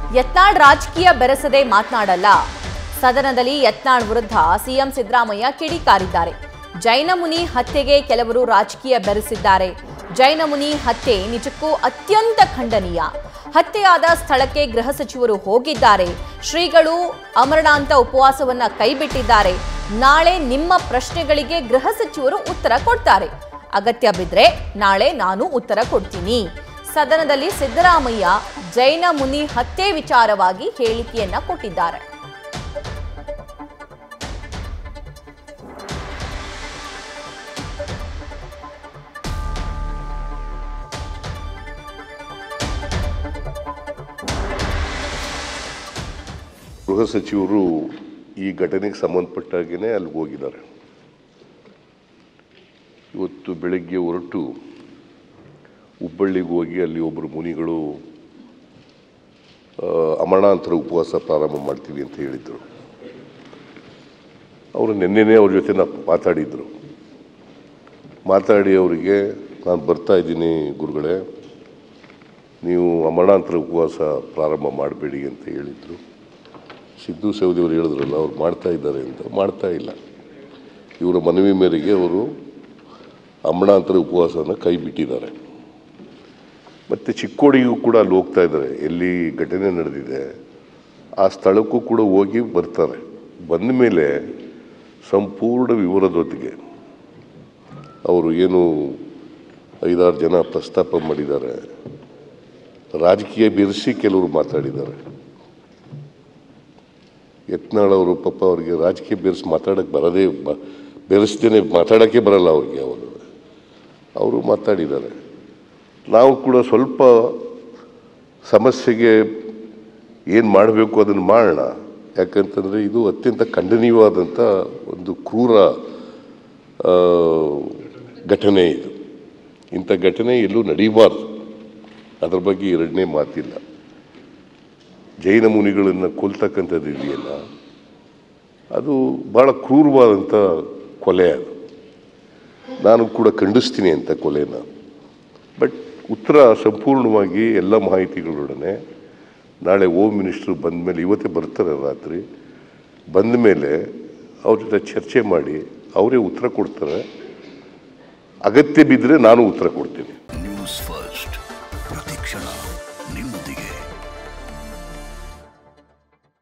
ಯತ್ನಾಳ್ ರಾಜಕೀಯ ಬೆರೆಸದೆ ಮಾತನಾಡಲ್ಲ ಸದನದಲ್ಲಿ ಯತ್ನಾಳ್ ವಿರುದ್ಧ ಸಿಎಂ ಸಿದ್ದರಾಮಯ್ಯ ಕಿಡಿಕಾರಿದ್ದಾರೆ ಜೈನ ಮುನಿ ಹತ್ಯೆಗೆ ಕೆಲವರು ರಾಜಕೀಯ ಬೆರೆಸಿದ್ದಾರೆ ಜೈನ ಮುನಿ ಹತ್ಯೆ ನಿಜಕ್ಕೂ ಅತ್ಯಂತ ಖಂಡನೀಯ ಹತ್ಯೆಯಾದ ಸ್ಥಳಕ್ಕೆ ಗೃಹ ಸಚಿವರು ಹೋಗಿದ್ದಾರೆ ಶ್ರೀಗಳು ಅಮರಣಾಂತ ಉಪವಾಸವನ್ನ ಕೈಬಿಟ್ಟಿದ್ದಾರೆ ನಾಳೆ ನಿಮ್ಮ ಪ್ರಶ್ನೆಗಳಿಗೆ ಗೃಹ ಸಚಿವರು ಉತ್ತರ ಕೊಡ್ತಾರೆ ಅಗತ್ಯ ಬಿದ್ರೆ ನಾಳೆ ನಾನು ಉತ್ತರ ಕೊಡ್ತೀನಿ ಸದನದಲ್ಲಿ ಸಿದ್ದರಾಮಯ್ಯ ಜೈನ ಮುನಿ ಹತ್ಯೆ ವಿಚಾರವಾಗಿ ಹೇಳಿಕೆಯನ್ನ ಕೊಟ್ಟಿದ್ದಾರೆ ಗೃಹ ಸಚಿವರು ಈ ಘಟನೆಗೆ ಸಂಬಂಧಪಟ್ಟಾಗೇ ಅಲ್ಲಿಗೆ ಹೋಗಿದ್ದಾರೆ ಇವತ್ತು ಬೆಳಗ್ಗೆ ಹೊರಟು ಹುಬ್ಬಳ್ಳಿಗೆ ಹೋಗಿ ಅಲ್ಲಿ ಒಬ್ಬರು ಮುನಿಗಳು ಆ, ಅಮರಣಾಂತರ ಉಪವಾಸ ಪ್ರಾರಂಭ ಮಾಡ್ತೀವಿ ಅಂತ ಹೇಳಿದರು ಅವರು ನಿನ್ನೆನೇ ಅವ್ರ ಜೊತೆ ನಾವು ಮಾತಾಡಿದರು ಮಾತಾಡಿ ಅವರಿಗೆ ನಾನು ಬರ್ತಾ ಇದ್ದೀನಿ ಗುರುಗಳೇ ನೀವು ಅಮರಣಾಂತರ ಉಪವಾಸ ಪ್ರಾರಂಭ ಮಾಡಬೇಡಿ ಅಂತ ಹೇಳಿದರು ಸಿದ್ದು ಸೌದಿಯವರು ಹೇಳಿದ್ರಲ್ಲ ಅವ್ರು ಮಾಡ್ತಾ ಇದ್ದಾರೆ ಅಂತ ಮಾಡ್ತಾ ಇಲ್ಲ ಇವರ ಮನವಿ ಮೇರೆಗೆ ಅವರು ಅಮರಣಾಂತರ ಉಪವಾಸನ ಕೈ ಬಿಟ್ಟಿದ್ದಾರೆ ಮತ್ತು ಚಿಕ್ಕೋಡಿಗೂ ಕೂಡ ಅಲ್ಲಿ ಹೋಗ್ತಾ ಇದ್ದಾರೆ ಎಲ್ಲಿ ಘಟನೆ ನಡೆದಿದೆ ಆ ಸ್ಥಳಕ್ಕೂ ಕೂಡ ಹೋಗಿ ಬರ್ತಾರೆ ಬಂದ ಮೇಲೆ ಸಂಪೂರ್ಣ ವಿವರದೊತ್ತಿಗೆ ಅವರು ಏನು ಐದಾರು ಜನ ಪ್ರಸ್ತಾಪ ಮಾಡಿದ್ದಾರೆ ರಾಜಕೀಯ ಬೆರೆಸಿ ಕೆಲವರು ಮಾತಾಡಿದ್ದಾರೆ ಯತ್ನಾಳ್ ಅವರು ಪಾಪ ಅವ್ರಿಗೆ ರಾಜಕೀಯ ಬೆರೆಸಿ ಮಾತಾಡೋಕ್ಕೆ ಬರೋದೇ ಬ ಬೆರೆಸ್ದೇನೆ ಮಾತಾಡೋಕ್ಕೆ ಬರಲ್ಲ ಅವ್ರಿಗೆ ಅವರು ಅವರು ಮಾತಾಡಿದ್ದಾರೆ ನಾವು ಕೂಡ ಸ್ವಲ್ಪ ಸಮಸ್ಯೆಗೆ ಏನು ಮಾಡಬೇಕು ಅದನ್ನು ಮಾಡೋಣ ಯಾಕಂತಂದರೆ ಇದು ಅತ್ಯಂತ ಖಂಡನೀಯವಾದಂಥ ಒಂದು ಕ್ರೂರ ಆ, ಘಟನೆ ಇದು ಇಂಥ ಘಟನೆ ಎಲ್ಲೂ ನಡೀಬಾರ್ದು ಅದ್ರ ಬಗ್ಗೆ ಎರಡನೇ ಮಾತಿಲ್ಲ ಜೈನ ಮುನಿಗಳನ್ನು ಕೊಲ್ತಕ್ಕಂಥದ್ದು ಇದೆಯಲ್ಲ ಅದು ಭಾಳ ಕ್ರೂರವಾದಂಥ ಕೊಲೆ ಅದು ನಾನು ಕೂಡ ಖಂಡಿಸ್ತೀನಿ ಅಂತ ಕೊಲೆನ ಬಟ್ ಉತ್ತರ ಸಂಪೂರ್ಣವಾಗಿ ಎಲ್ಲ ಮಾಹಿತಿಗಳೊಡನೆ ನಾಳೆ ಹೋಮ್ ಮಿನಿಸ್ಟ್ರು ಬಂದ ಮೇಲೆ ಇವತ್ತೇ ಬರ್ತಾರೆ ರಾತ್ರಿ ಬಂದ ಮೇಲೆ ಅವ್ರ ಜೊತೆ ಚರ್ಚೆ ಮಾಡಿ ಅವರೇ ಉತ್ತರ ಕೊಡ್ತಾರೆ ಅಗತ್ಯ ಬಿದ್ದರೆ ನಾನು ಉತ್ತರ ಕೊಡ್ತೀನಿ